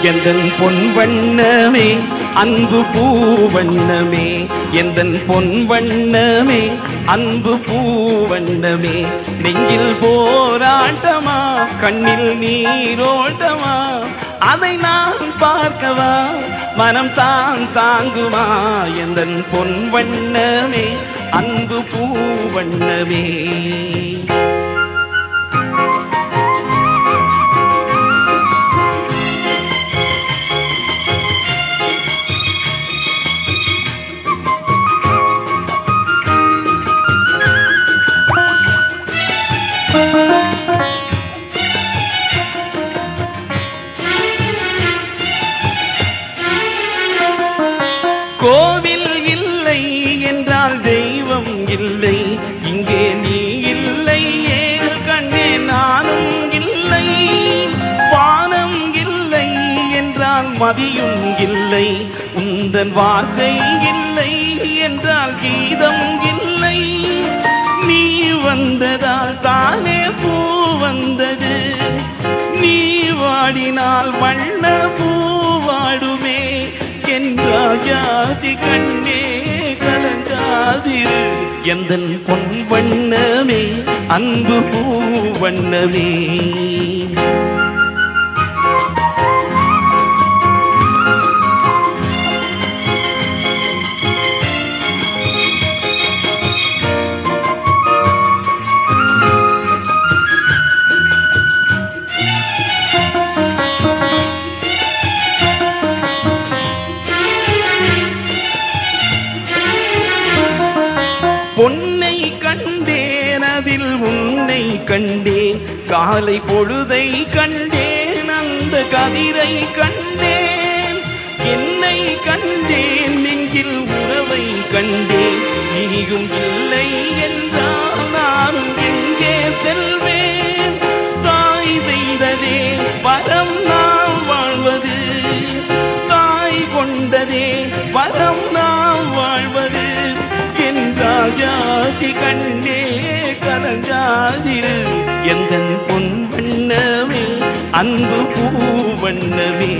எந்தன் பொன் வண்ணமே அன்பு பூவண்ணமே எந்தன் பொன் வண்ணமே அன்பு பூவண்ணமே நெஞ்சில் போராட்டமா கண்ணில் நீரோட்டமா அதை நான் பார்க்கவா மனம் தான் தாங்குமா எந்தன் பொன் வண்ணமே அன்பு பூவண்ணமே கோவில் இல்லை என்றால் தெய்வம் இல்லை இங்கே நீ இல்லை ஏன் கண்ணே நானும் இல்லை வானம் இல்லை என்றால் மதியும் இல்லை உந்தன் வார்த்தை இல்லை என்றால் கீதம் இல்லை நீ வந்ததால் தானே பூ வந்தது நீ வாடினால் வண்ண பூ வாடுமே என் ராஜாதி கண்ணே கலங்காதிரு எந்தன் பொன் வண்ணமே அன்பு பூ வண்ணமே பொன்னை கண்டேன் அதில் உன்னை கண்டேன் காலை பொழுதை கண்டேன் அந்த கதிரை கண்டேன் என்னை கண்டேன் நெஞ்சில் உறவை கண்டேன் நீயும் இல்லை என்றால் நானும் எங்கே செல்வேன் தாய் செய்ததே வரம் நாம் வாழ்வது தாய் கொண்டதே வரம் நாம் வாழ்வது என் ராஜாதி கண்ணே கலங்காதிரு எந்தன் பொன் வண்ணமே அன்பு பூ வண்ணமே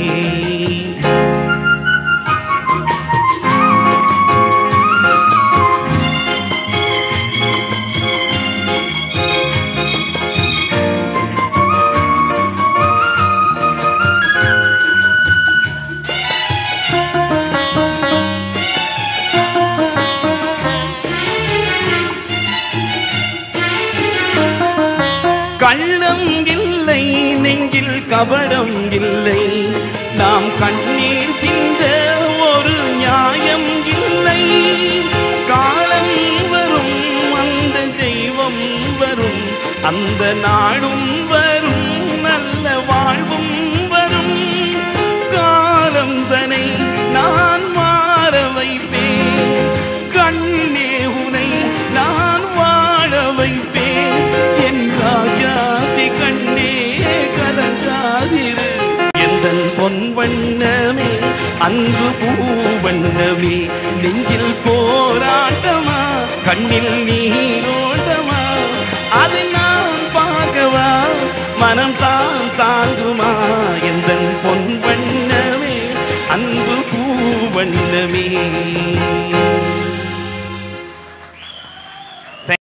கள்ளம் இல்லை நெஞ்சில் கபடம் இல்லை நாம் கண்ணீர் சிந்த ஒரு நியாயம் இல்லை காலம் வரும் அந்த தெய்வம் வரும் அந்த நாடும் வரும் நல்ல வாழ்வும் வரும் காலம் தனை நான் மாற வைப்பேன் கண்ணே உனை நான் வாழ வைப்பேன் என் ராஜாதி கண்ணே கலங்காதிரு எந்தன் பொன் வண்ணமே அன்பு பூவண்ணமே நெஞ்சில் போராட்டமா கண்ணில் நீரோட்டமா அதை நான் பார்க்கவா மனம் தான் தாங்குமா எந்தன் பொன் வண்ணமே அன்பு பூவண்ணமே